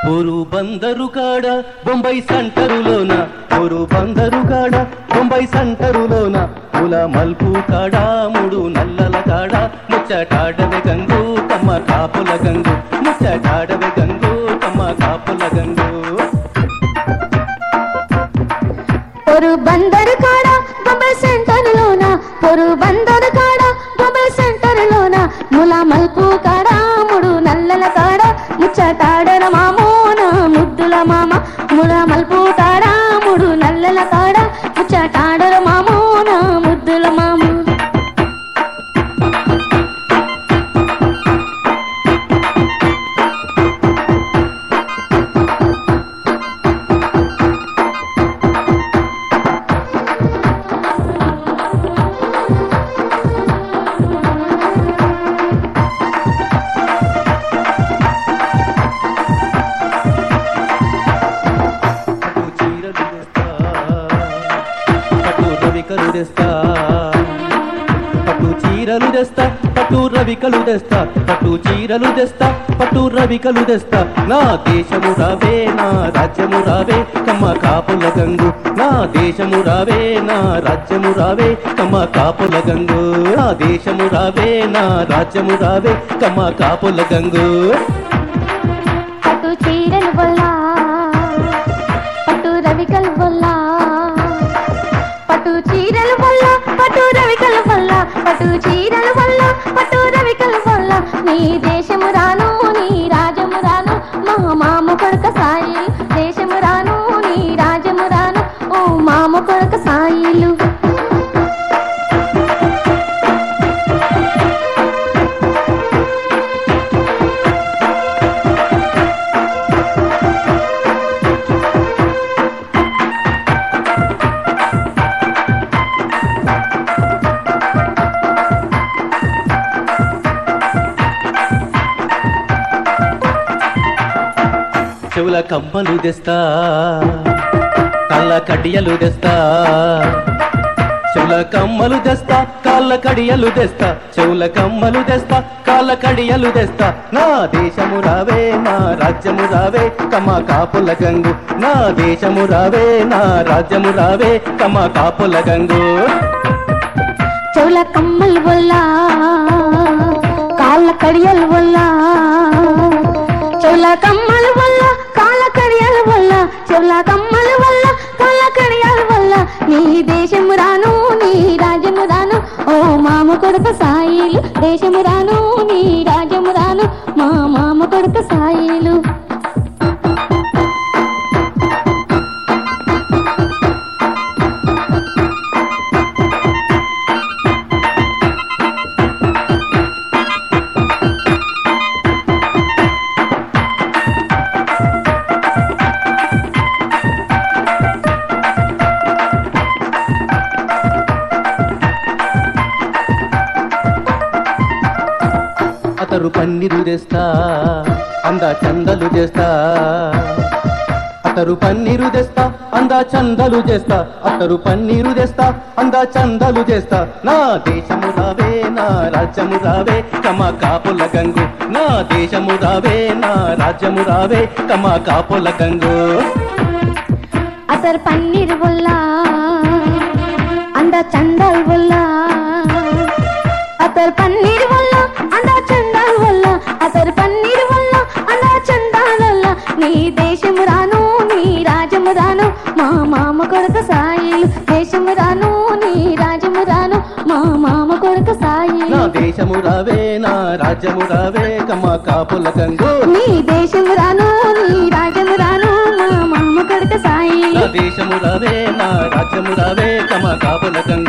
పొరు బందరు కాడ బొంబాయి సంటరులోన పొరు బందరు కాడ బొంబాయి సంటరులోన పుల మల్పు కాడ మూడు నల్లల కాడ ముచ్చటాడవే గంగు తమ్మ కాపుల గంగు ముచ్చటాడవే గంగు తమ్మ కాపుల గంగు పొరు బందరు కాడ బొంబాయి సెంటర్ లోన పొరు బందరు కాడ బొంబాయి సెంటర్ లోన ముల మల్పు కాడ ముడు నల్లల కాడ ముచ్చటాడన మామోన ముద్దుల మామ ముల మల్పు కాడ ముడు నల్లల కాడ ముచ్చటాడర మామోన ముద్దుల మామ పట్టు చీరలు తెస్తా పట్టు రవికలు తెస్తా పట్టు చీరలు తెస్తా పట్టు రవికలు తెస్తా పట్టు చీరలు తెస్తా పట్టు రవికలు తెస్తా నా దేశము రావే నా రాజ్యము రావే కమ్మ కాపుల గంగు నా దేశము రావే నా రాజ్యము రావే కమ్మ కాపుల గంగు నా దేశము రావే నా రాజ్యము రావే కమ్మ కాపుల గంగు పట్టు చీరలు వల్ల పట్టు రవికలు వల్ల పట్టు చీరల వల్ల పట్టు రవికల వల్ల పట్టు చీరల వల్ల పట్టు రవికల వల్ల నీ దేశము రాను నీ రాజము రాను మా మామ కొడుక సాయిలు దేశము రాను నీ రాజము రాను ఓ మామ కొడుక సాయిలు చెవుల కమ్మలు తెస్తా కళ్ళ కడియలు తెస్తా చెవుల కమ్మలు తెస్తా కాళ్ళ కడియలు తెస్తా చెవుల కమ్మలు తెస్తా కాళ్ళ కడియలు తెస్తా నా దేశము రావే నా రాజ్యము రావే కమ కాపుల గంగు నా దేశము రావే నా రాజ్యము రావే కమ కాపుల గంగు చెవుల కమ్మల వల్ల కాళ్ళ కడియల వల్ల చెవుల కమ్మల వల్ల కాళ్ళ కడియల వల్ల చెవుల కమ్మల వల్ల కాళ్ళ కడియల వల్ల నీ దేశము రాను నీ రాజ్యము రాను ఓ మామ కొడుక సాయిలు దేశము రాను నీ రాజ్యము రాను మా మామ కొడుక సాయిలు అతరు పన్నీరు తెస్తా అందా చందలు చేస్తా అతరు పన్నీరు తెస్తా అందా చందలు చేస్తా అతరు పన్నీరు తెస్తా అందా చందలు చేస్తా నా దేశము రావే నా రాజ్యము రావే కమ కాపుల గంగు నా దేశము రావే నా రాజ్యము రావే కమ కాపుల గంగు అతర్ పన్నీర్ వల్ల అంద చందాల్ వల్ల అతర్ పన్నీర్ వల్ల అంద చందాల్ వల్ల అతర్ పన్నీర్ వల్ల అంద చందాల్ వల్ల నీ దేశము రాను నీ రాజము రాను మా మామ కొడుకు సాయిలు దేశము రాను నీ రాజము రాను మా మామ కొడుకు సాయిలు నా దేశము రావే నా రాజ్యము రావే కమ కాపుల గంగు నీ దేశము రాను నీ రాజము రాను మా మామ కొడుకు సాయిలు నా దేశము రావే నా రాజ్యము రావే కమ కాపుల గంగు